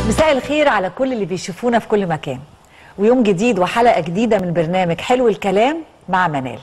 مساء الخير على كل اللي بيشوفونا في كل مكان ويوم جديد وحلقة جديدة من برنامج حلو الكلام مع منال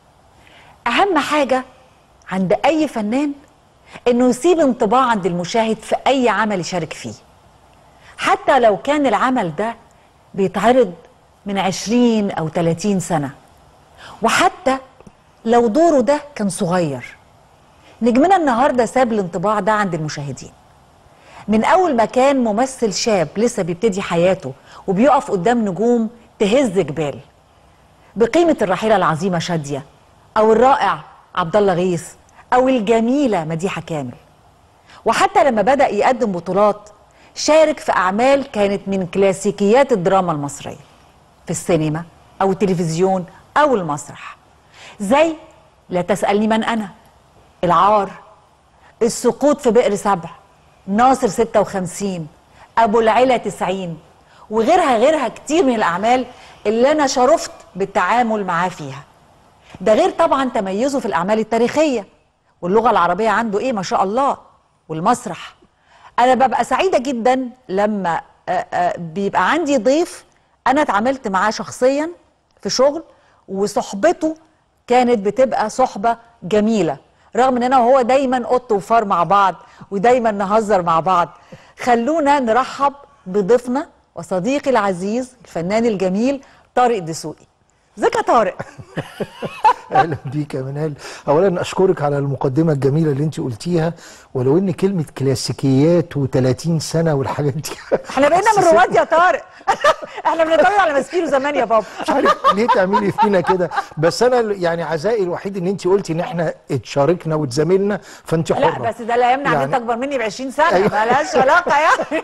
أهم حاجة عند أي فنان إنه يسيب انطباع عند المشاهد في أي عمل يشارك فيه حتى لو كان العمل ده بيتعرض من 20 أو 30 سنة وحتى لو دوره ده كان صغير نجمنا النهارده ساب الانطباع ده عند المشاهدين من اول ما كان ممثل شاب لسه بيبتدي حياته وبيقف قدام نجوم تهز جبال بقيمه الراحله العظيمه شاديه او الرائع عبد الله غيث او الجميله مديحه كامل وحتى لما بدا يقدم بطولات شارك في اعمال كانت من كلاسيكيات الدراما المصريه في السينما او التلفزيون او المسرح زي لا تسالني من انا العار السقوط في بئر سبع ناصر 56 ابو العلا 90 وغيرها غيرها كتير من الاعمال اللي انا شرفت بالتعامل معاه فيها ده غير طبعا تميزه في الاعمال التاريخيه واللغه العربيه عنده ايه ما شاء الله والمسرح انا ببقى سعيده جدا لما آه، آه، بيبقى عندي ضيف انا اتعاملت معاه شخصيا في شغل وصحبته كانت بتبقى صحبه جميله رغم ان انا وهو دايما قط وفار مع بعض ودايما نهزر مع بعض خلونا نرحب بضيفنا وصديقي العزيز الفنان الجميل طارق دسوقي ازيك يا طارق اهلا بيك يا منال اولا اشكرك على المقدمه الجميله اللي انت قلتيها ولو ان كلمه كلاسيكيات و30 سنه والحاجات دي احنا بقينا من رواد يا طارق احنا بنتفرج على ماسكينو زمان يا بابا مش عارف ليه تعملي فينا كده بس انا يعني عزائي الوحيد ان انت قلتي ان احنا اتشاركنا واتزاملنا فانت حره لا بس ده لا يمنع ان يعني- انت اكبر مني ب 20 سنه أيوة. ما لهاش علاقه يعني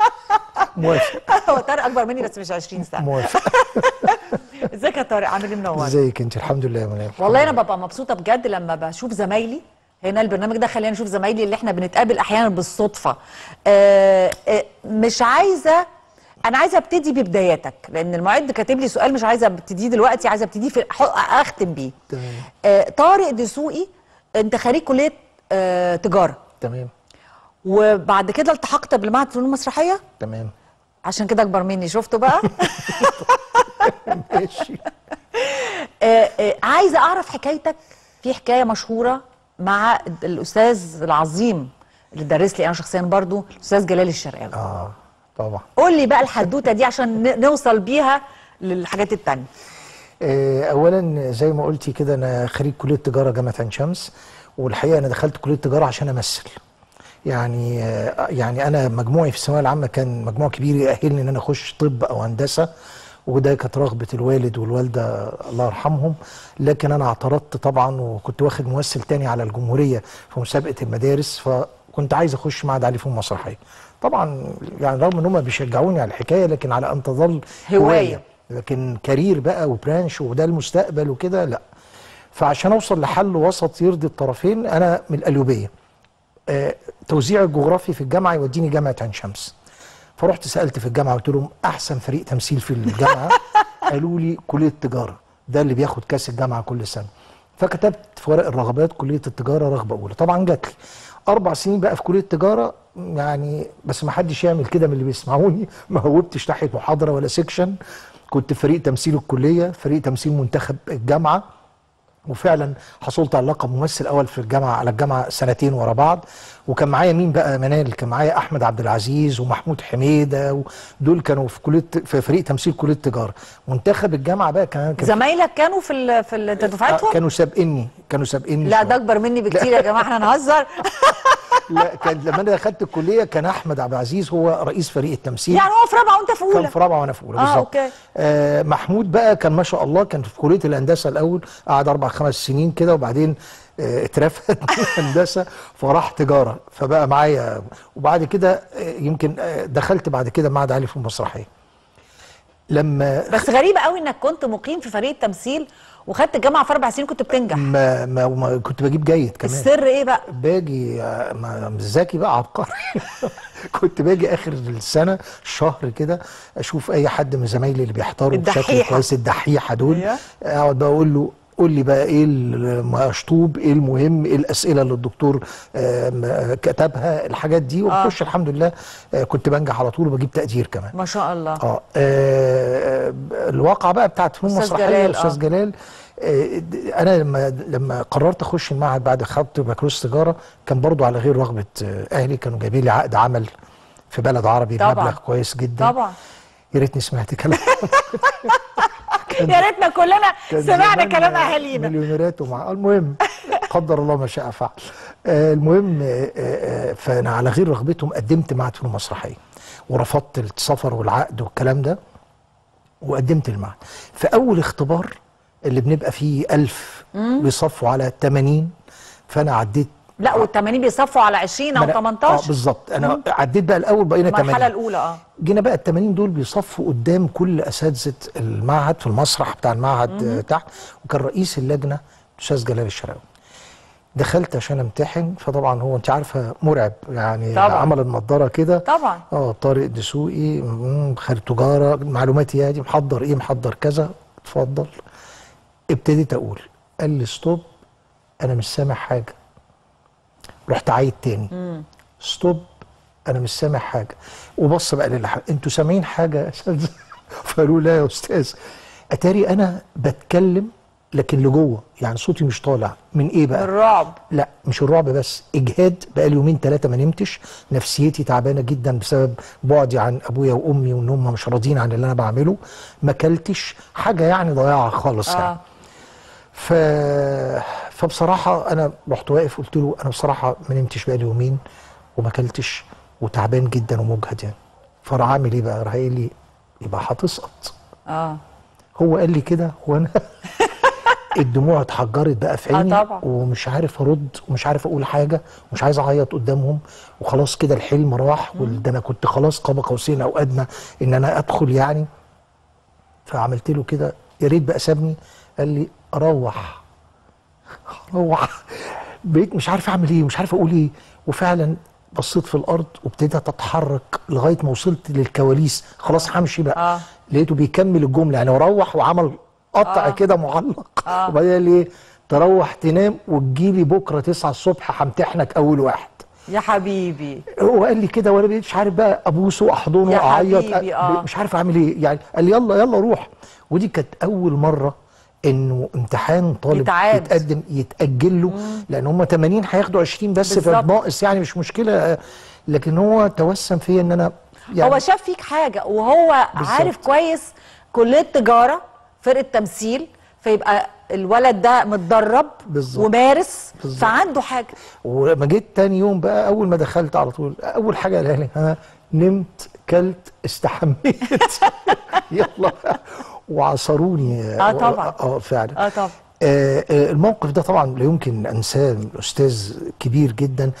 موافق هو طارق اكبر مني بس مش 20 سنه موافق ازيك يا طارق عامل ايه منور ازيك انت الحمد لله يا منال والله انا ببقى مبسوطه بجد لما بشوف زمايلي هنا البرنامج ده خلينا نشوف زمايلي اللي احنا بنتقابل احيانا بالصدفه آه آه مش عايزه انا عايزه ابتدي ببداياتك لان المعد كاتب لي سؤال مش عايزه ابتديه دلوقتي عايزه ابتديه في أح- اختم بيه تمام آه طارق دسوقي انت خريج كليه آه تجاره تمام وبعد كده التحقت بالمعهد الفنون المسرحيه تمام عشان كده اكبر مني شفتوا بقى ماشي آه، آه، عايزه اعرف حكايتك في حكايه مشهوره مع الاستاذ العظيم اللي درس لي انا شخصيا برضو الاستاذ جلال الشرقاوي اه طبعا قول لي بقى الحدوته دي عشان ن- نوصل بيها للحاجات التانية آه، اولا زي ما قلتي كده انا خريج كليه تجاره جامعه عين شمس والحقيقه انا دخلت كليه تجاره عشان امثل يعني آه، يعني انا مجموعي في الثانويه العامه كان مجموع كبير يأهلني ان انا اخش طب او هندسه وده كانت رغبه الوالد والوالده الله يرحمهم لكن انا اعترضت طبعا وكنت واخد ممثل تاني على الجمهوريه في مسابقه المدارس فكنت عايز اخش معهد علي فنون مسرحيه طبعا يعني رغم ان هم بيشجعوني على الحكايه لكن على ان تظل هواية. لكن كارير بقى وبرانش وده المستقبل وكده لا فعشان اوصل لحل وسط يرضي الطرفين انا من القليوبيه آه توزيع الجغرافي في الجامعه يوديني جامعه عين شمس فرحت سالت في الجامعه قلت لهم احسن فريق تمثيل في الجامعه قالوا لي كليه التجاره ده اللي بياخد كاس الجامعه كل سنه فكتبت في ورق الرغبات كليه التجاره رغبه اولى طبعا جات لي اربع سنين بقى في كليه التجاره يعني بس ما حدش يعمل كده من اللي بيسمعوني ما هوبتش ناحيه محاضره ولا سيكشن كنت في فريق تمثيل الكليه فريق تمثيل منتخب الجامعه وفعلا حصلت على لقب ممثل اول في الجامعه على الجامعه سنتين ورا بعض وكان معايا مين بقى منال كان معايا احمد عبد العزيز ومحمود حميده ودول كانوا في كليه في فريق تمثيل كليه التجاره منتخب الجامعه بقى كان كان زمايلك كانوا في ال في ال- دفعتهم كانوا سابقني كانوا سابقني لا شوية. ده اكبر مني بكتير يا جماعه احنا نهزر لا كان لما انا دخلت الكليه كان احمد عبد العزيز هو رئيس فريق التمثيل يعني هو في رابعه وانت في كان اولى في رابعه وانا في اولى آه، بالظبط أوكي. آه محمود بقى كان ما شاء الله كان في كليه الهندسه الاول قعد اربع خمس سنين كده وبعدين آه اترفد من هندسه فراح تجاره فبقى معايا وبعد كده آه يمكن آه دخلت بعد كده معهد علي في المسرحيه لما بس غريبه قوي انك كنت مقيم في فريق التمثيل وخدت الجامعه في اربع سنين كنت بتنجح ما, ما, ما كنت بجيب جيد كمان السر ايه بقى باجي آه، ما- مش ذكي بقى عبقري كنت باجي اخر السنه شهر كده اشوف اي حد من زمايلي اللي بيحضروا بشكل الدحيحة. كويس الدحيحه دول أيوة. اقعد بقى اقول له قول لي بقى ايه المشطوب ايه المهم ايه الاسئله اللي الدكتور آم، كتبها الحاجات دي وبخش الحمد لله آه، كنت بنجح على طول وبجيب تقدير كمان ما شاء الله اه آه، الواقعه بقى بتاعت فنون أستاذ مسرحيه جلال، استاذ آه. جلال آه، انا لما لما قررت اخش المعهد بعد خدت بكالوريوس تجاره كان برضو على غير رغبه آه، اهلي كانوا جايبين لي عقد عمل في بلد عربي طبعاً. بمبلغ كويس جدا طبعا يا ريتني سمعت كلام يا ريتنا كلنا كان سمعنا زمان كلام اهالينا مليونيرات ومع المهم قدر الله ما شاء فعل آه، المهم آه، آه، فانا على غير رغبتهم قدمت معهد فنون مسرحيه ورفضت السفر والعقد والكلام ده وقدمت المعهد فاول اختبار اللي بنبقى فيه ألف بيصفوا على 80 فانا عديت لا وال80 بيصفوا على 20 او ما أنا- اه 18 بالظبط انا عديت بقى الاول بقينا 80 المرحله الاولى اه جينا بقى ال 80 دول بيصفوا قدام كل اساتذه المعهد في المسرح بتاع المعهد آه، تحت وكان رئيس اللجنه الاستاذ جلال الشراوي دخلت عشان امتحن فطبعا هو انت عارفه مرعب يعني طبعاً. عمل النضاره كده طبعا اه طارق دسوقي مم، خارج تجاره معلوماتي هادي محضر ايه محضر كذا اتفضل ابتديت اقول قال لي ستوب انا مش سامع حاجه رحت عايد تاني ستوب انا مش سامع حاجه وبص بقى للي حق. انتوا سامعين حاجه يا استاذ فقالوا لا يا استاذ اتاري انا بتكلم لكن لجوه يعني صوتي مش طالع من ايه بقى الرعب لا مش الرعب بس اجهاد بقى لي يومين ثلاثه ما نمتش نفسيتي تعبانه جدا بسبب بعدي عن ابويا وامي وان هم مش راضيين عن اللي انا بعمله ما اكلتش حاجه يعني ضياعه خالص يعني اه ف... فبصراحه انا رحت واقف قلت له انا بصراحه ما نمتش بقى لي يومين وما اكلتش وتعبان جدا ومجهد يعني فراح عامل ايه بقى راح قايل لي يبقى هتسقط اه هو قال لي كده وانا الدموع اتحجرت بقى في آه عيني طبعا. ومش عارف ارد ومش عارف اقول حاجه ومش عايز اعيط قدامهم وخلاص كده الحلم راح وده انا كنت خلاص قاب قوسين او ادنى ان انا ادخل يعني فعملت له كده يا ريت بقى سابني قال لي روح روح بقيت مش عارف اعمل ايه مش عارف اقول ايه وفعلا بصيت في الارض وابتديت اتحرك لغايه ما وصلت للكواليس خلاص همشي بقى آه. لقيته بيكمل الجمله يعني وروح وعمل قطع آه. كده معلق آه. وبعدين قال لي ايه تروح تنام وتجيلي بكره 9 الصبح همتحنك اول واحد يا حبيبي هو قال لي كده وانا بقيت مش عارف بقى ابوسه احضنه يا اعيط حبيبي، آه. مش عارف اعمل ايه يعني قال لي يلا يلا روح ودي كانت اول مره انه امتحان طالب يتعاد. يتقدم يتاجل له لان هم 80 هياخدوا 20 بس بالظبط. فناقص يعني مش مشكله لكن هو توسم فيا ان انا يعني هو شاف فيك حاجه وهو بالظبط. عارف كويس كليه تجاره فرقه تمثيل فيبقى الولد ده متدرب بالظبط. ومارس بالظبط. فعنده حاجه ولما جيت تاني يوم بقى اول ما دخلت على طول اول حاجه قالها لي انا نمت كلت استحميت يلا بقى. وعصروني آه طبعا. اه فعلا اه طبعا آه، آه، الموقف ده طبعا لا يمكن انساه الاستاذ كبير جدا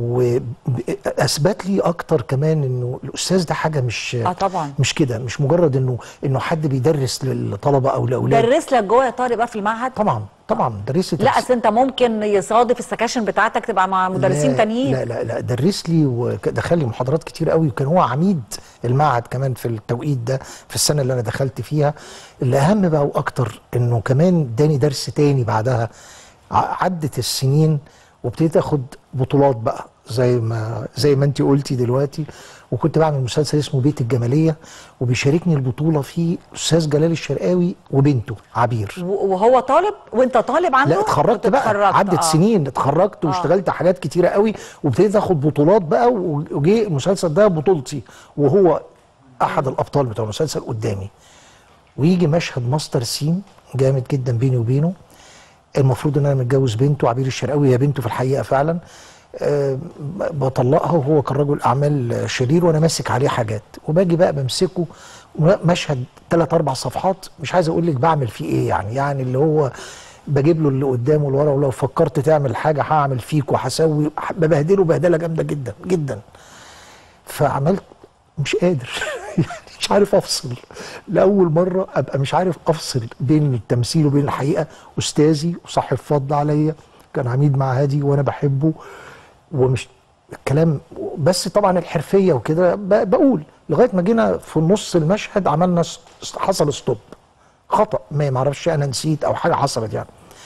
واثبت لي اكتر كمان انه الاستاذ ده حاجه مش اه طبعا مش كده مش مجرد انه انه حد بيدرس للطلبه او لاولاد درس لك جوه يا طارق بقى في المعهد طبعا طبعا درس لي لا تفسير. اصل انت ممكن يصادف السكاشن بتاعتك تبقى مع مدرسين لا تانيين لا لا لا درس لي ودخل لي محاضرات كتير قوي وكان هو عميد المعهد كمان في التوقيت ده في السنه اللي انا دخلت فيها الاهم بقى واكتر انه كمان اداني درس تاني بعدها ع- عدت السنين وابتديت اخد بطولات بقى زي ما زي ما انت قلتي دلوقتي وكنت بعمل مسلسل اسمه بيت الجماليه وبيشاركني البطوله فيه استاذ جلال الشرقاوي وبنته عبير و- وهو طالب وانت طالب عنده لا اتخرجت كنت بقى اتخرجت، عدت آه. سنين اتخرجت واشتغلت حاجات كتيره قوي وابتديت اخد بطولات بقى و- وجه المسلسل ده بطولتي وهو احد الابطال بتوع المسلسل قدامي ويجي مشهد ماستر سين جامد جدا بيني وبينه المفروض ان انا متجوز بنته عبير الشرقاوي هي بنته في الحقيقه فعلا أه بطلقها وهو كان رجل اعمال شرير وانا ماسك عليه حاجات وباجي بقى بمسكه مشهد ثلاث اربع صفحات مش عايز اقول لك بعمل فيه ايه يعني يعني اللي هو بجيب له اللي قدامه واللي ورا ولو فكرت تعمل حاجه هعمل فيك وهسوي ببهدله بهدله جامده جدا جدا فعملت مش قادر يعني مش عارف افصل لاول مره ابقى مش عارف افصل بين التمثيل وبين الحقيقه استاذي وصاحب فضل عليا كان عميد معهدي وانا بحبه ومش الكلام بس طبعا الحرفيه وكده ب- بقول لغايه ما جينا في نص المشهد عملنا س- حصل ستوب خطا ما معرفش انا نسيت او حاجه حصلت يعني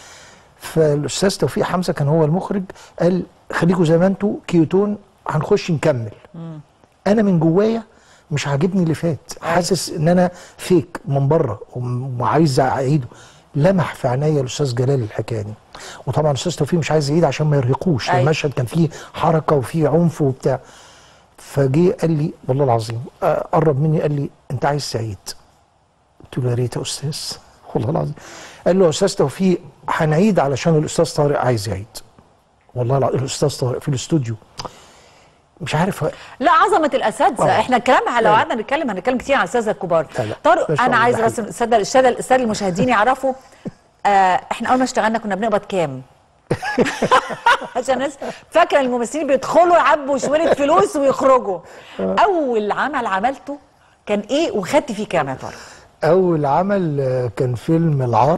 فالاستاذ توفيق حمزه كان هو المخرج قال خليكم زي ما انتوا كيوتون هنخش نكمل انا من جوايا مش عاجبني اللي فات حاسس ان انا فيك من بره وم- وعايز اعيده لمح في عينيا الاستاذ جلال الحكايه دي وطبعا الاستاذ توفيق مش عايز يعيد عشان ما يرهقوش أيوة. المشهد كان فيه حركه وفيه عنف وبتاع فجه قال لي والله العظيم آه، قرب مني قال لي انت عايز سعيد قلت له يا ريت يا استاذ والله العظيم قال له يا استاذ توفيق هنعيد علشان الاستاذ طارق عايز يعيد والله العظيم الاستاذ طارق في الاستوديو مش عارف لا عظمه الاساتذه آه. احنا الكلام لو لا. قعدنا نتكلم هنتكلم كتير عن الاساتذه الكبار لا، لا. طارق ما شاء انا الله، عايزه ده بس الساده الساده الساده المشاهدين يعرفوا آه احنا اول ما اشتغلنا كنا بنقبض كام عشان الناس فاكره الممثلين بيدخلوا يعبوا شويه فلوس ويخرجوا اول عمل عملته كان ايه وخدت فيه كام يا طارق اول عمل آه، كان فيلم العار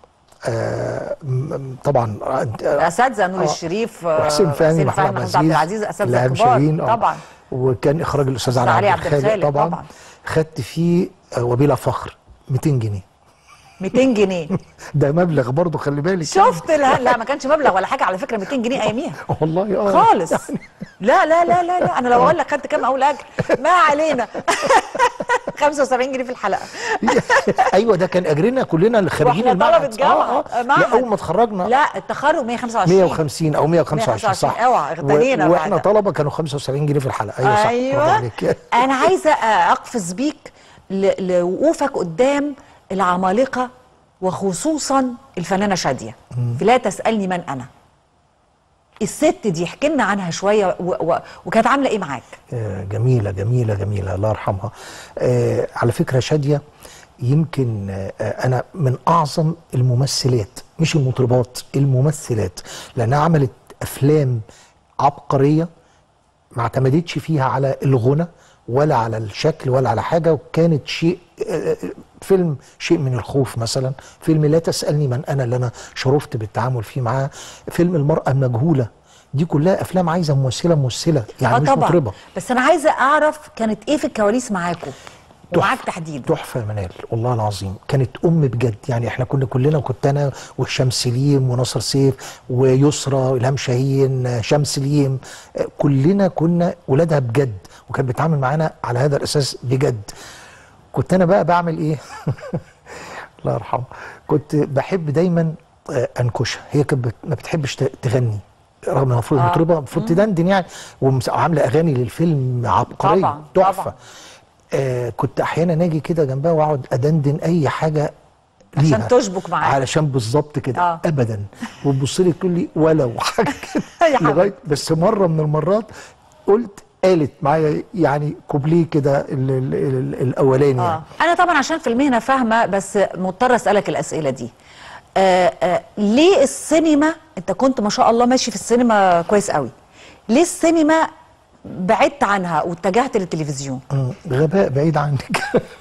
آه، م- م- طبعا آه، الاساتذه نور آه. الشريف آه، وحسين فهمي محمود عبد محمود عبد العزيز اساتذه إلهام كبار شاهين، آه. طبعا وكان اخراج الاستاذ علي علي عبد عبد الخالق الخالق طبعا, طبعاً. خدت فيه آه، وبلا فخر 200 جنيه 200 جنيه ده مبلغ برضه خلي بالك شفت لا, لا ما كانش مبلغ ولا حاجه على فكره 200 جنيه اياميها والله اه خالص لا لا لا لا لا انا لو اقول لك خدت كام اقول اجر ما علينا 75 جنيه في الحلقه ايوه ده كان اجرنا كلنا اللي خارجين واحنا المعهد. طلبة جامعة، آه آه. معهد. لا اول ما اتخرجنا لا التخرج 125 150 او 125 صح 125 اوعى اغتنينا و- واحنا بعد. طلبه كانوا 75 جنيه في الحلقه ايوه صح برافو ايوه عليك. انا عايزه اقفز بيك ل- لوقوفك قدام العمالقه وخصوصا الفنانه شاديه في لا تسالني من انا الست دي احكي لنا عنها شويه و... و... وكانت عامله ايه معاك آه، جميلة جميلة جميلة الله يرحمها آه على فكرة شادية يمكن آه أنا من أعظم الممثلات مش المطربات الممثلات لأنها عملت أفلام عبقرية ما اعتمدتش فيها على الغنى ولا على الشكل ولا على حاجة وكانت شيء آه، فيلم شيء من الخوف مثلا فيلم لا تسألني من أنا اللي أنا شرفت بالتعامل فيه معاه فيلم المرأة المجهولة دي كلها أفلام عايزة ممثلة ممثلة يعني مش مطربة بس انا عايزه اعرف كانت ايه في الكواليس معاكم ومعاك تحديدا تحفه يا منال والله العظيم كانت ام بجد يعني احنا كنا كلنا كنت انا وهشام سليم وناصر سيف ويسرى والهام شاهين شمس سليم آه، كلنا كنا ولادها بجد وكانت بتتعامل معانا على هذا الاساس بجد كنت انا بقى بعمل ايه الله يرحمها كنت بحب دايما آه، انكشها هي كانت بت- ما بتحبش ت- تغني رغم انها المفروض آه. مطربه المفروض تدندن يعني ومس- وعامله اغاني للفيلم عبقريه طبعاً، تحفه طبعاً. آه كنت احيانا اجي كده جنبها واقعد ادندن اي حاجه عشان ليها تشبك معاك. علشان بالظبط كده آه. ابدا وتبص لي تقول لي ولو حاجه يا كده حبيبي. لغايه بس مره من المرات قلت قالت معايا يعني كوبليه كده ال- ال- ال- الاولاني اه يعني. انا طبعا عشان في المهنه فاهمه بس مضطره اسالك الاسئله دي آه آه ليه السينما انت كنت ما شاء الله ماشي في السينما كويس قوي ليه السينما بعدت عنها واتجهت للتلفزيون مم، غباء بعيد عنك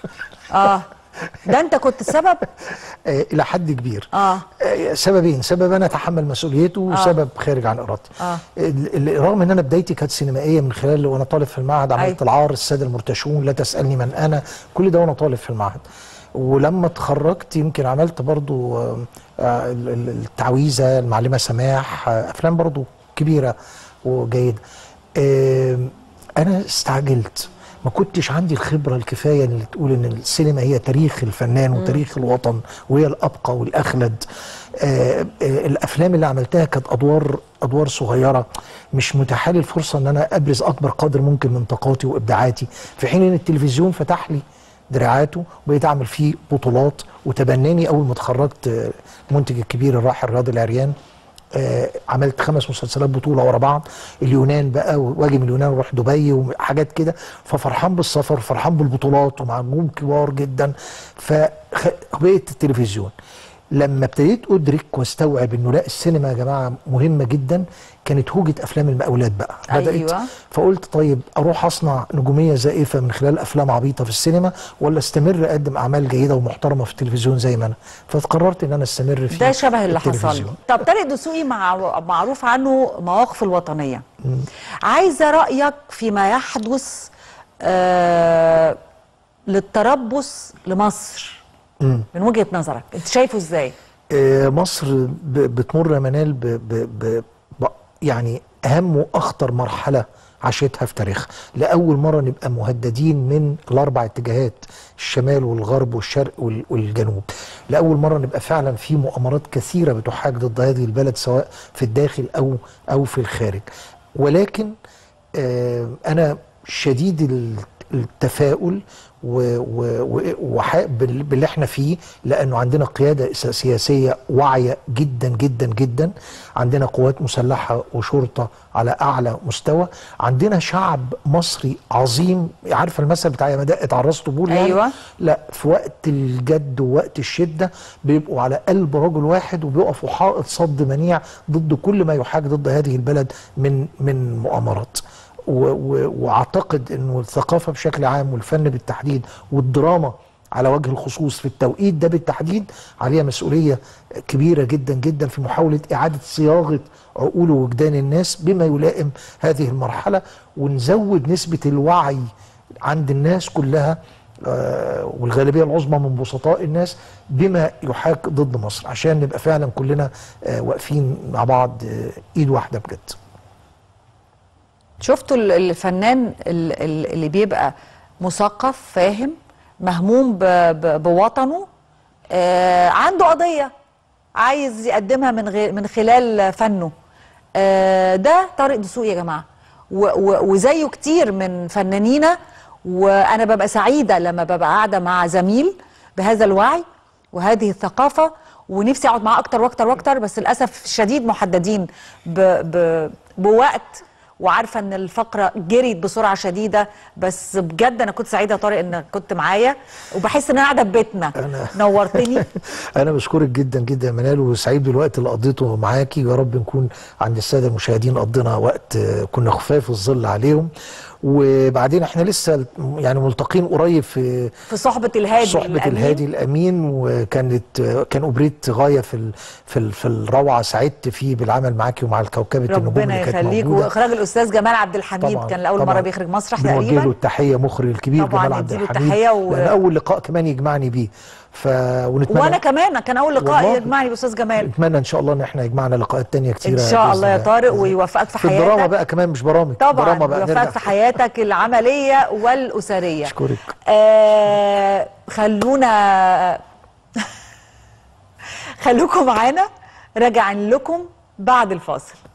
اه ده انت كنت السبب آه، الى حد كبير آه. آه، سببين سبب انا اتحمل مسؤوليته وسبب خارج عن ارادتي آه. ال- ال- رغم ان انا بدايتي كانت سينمائيه من خلال وانا طالب في المعهد عملت أيوة. العار الساده المرتشون لا تسالني من انا كل ده وانا طالب في المعهد ولما اتخرجت يمكن عملت برضو آه، آه، ال- ال- التعويذه المعلمه سماح آه، افلام برضو كبيره وجيده آم، انا استعجلت ما كنتش عندي الخبره الكفايه اللي تقول ان السينما هي تاريخ الفنان وتاريخ الوطن وهي الابقى والاخلد آه، آه، الافلام اللي عملتها كانت ادوار ادوار صغيره مش متاح لي الفرصه ان انا ابرز اكبر قدر ممكن من طاقاتي وابداعاتي في حين ان التلفزيون فتح لي دراعاته وبقيت اعمل فيه بطولات وتبناني اول ما اتخرجت آه، المنتج الكبير الراحل رياض العريان آه، عملت خمس مسلسلات بطولة ورا بعض اليونان بقى واجي من اليونان واروح دبي وحاجات كده ففرحان بالسفر فرحان بالبطولات ومع نجوم كبار جدا فبقيت التلفزيون لما ابتديت ادرك واستوعب انه لا السينما يا جماعه مهمه جدا كانت هوجه افلام المقاولات بقى بدات أيوة. فقلت طيب اروح اصنع نجوميه زائفه من خلال افلام عبيطه في السينما ولا استمر اقدم اعمال جيده ومحترمه في التلفزيون زي ما انا فقررت ان انا استمر في ده شبه اللي حصل التلفزيون. طب طارق دسوقي مع معروف عنه مواقف الوطنيه عايزه رايك فيما يحدث آه للتربص لمصر مم. من وجهه نظرك انت شايفه ازاي آه، مصر ب- بتمر يا منال ب ب ب ب يعني اهم واخطر مرحله عاشتها في تاريخها لاول مره نبقى مهددين من الاربع اتجاهات الشمال والغرب والشرق وال- والجنوب لاول مره نبقى فعلا في مؤامرات كثيره بتحاك ضد هذه البلد سواء في الداخل او او في الخارج ولكن آه، انا شديد ال- التفاؤل و- و- و- وح- بال- باللي احنا فيه لانه عندنا قياده س- سياسيه واعيه جدا جدا جدا عندنا قوات مسلحه وشرطه على اعلى مستوى عندنا شعب مصري عظيم عارفه المثل بتاع يا مدى اتعرضت طبول يعني أيوة. لا في وقت الجد ووقت الشده بيبقوا على قلب رجل واحد وبيقفوا حائط صد منيع ضد كل ما يحاك ضد هذه البلد من من مؤامرات و- و- واعتقد انه الثقافه بشكل عام والفن بالتحديد والدراما على وجه الخصوص في التوقيت ده بالتحديد عليها مسؤوليه كبيره جدا جدا في محاوله اعاده صياغه عقول ووجدان الناس بما يلائم هذه المرحله ونزود نسبه الوعي عند الناس كلها آه، والغالبيه العظمى من بسطاء الناس بما يحاك ضد مصر عشان نبقى فعلا كلنا آه، واقفين مع بعض آه، ايد واحده بجد شفتوا ال- الفنان ال- ال- اللي بيبقى مثقف فاهم مهموم ب- ب- بوطنه آه عنده قضية عايز يقدمها من غير من خلال فنه آه ده طارق دسوقي يا جماعة و- و- وزيه كتير من فنانينا وانا ببقى سعيدة لما ببقى قاعدة مع زميل بهذا الوعي وهذه الثقافة ونفسي اقعد معاه اكتر واكتر واكتر بس للاسف الشديد محددين ب ب بوقت وعارفه ان الفقره جريت بسرعه شديده بس بجد انا كنت سعيده يا طارق انك كنت معايا وبحس ان انا قاعده في بيتنا أنا- نورتني انا بشكرك جدا جدا يا منال وسعيد بالوقت اللي قضيته معاكي ويا رب نكون عند الساده المشاهدين قضينا وقت آه، كنا خفاف الظل عليهم وبعدين احنا لسه يعني ملتقين قريب في في صحبه الهادي صحبة الأمين. الهادي الأمين وكانت كان أوبريت غاية في ال في, ال في الروعة سعدت فيه بالعمل معاكي ومع الكوكبة النجوم ربنا اللي كانت يخليك موجودة واخراج الاستاذ جمال عبد الحميد طبعاً- كان لاول طبعاً. مره بيخرج مسرح بنوجه له تقريبا التحية مخرج الكبير طبعاً جمال عبد نديله الحميد التحية و- لأن أول لقاء كمان يجمعني بيه ف ونتمنى وانا كمان كان اول لقاء والله. يجمعني باستاذ جمال نتمنى ان شاء الله ان احنا يجمعنا لقاءات تانية كتيرة ان شاء بإذن الله يا طارق ويوفقك في في حياتك الدراما بقى كمان مش برامج طبعا دراما بقى يوفقك نرجع. في حياتك العمليه والاسريه أشكرك. آه خلونا خلوكم معانا راجعين لكم بعد الفاصل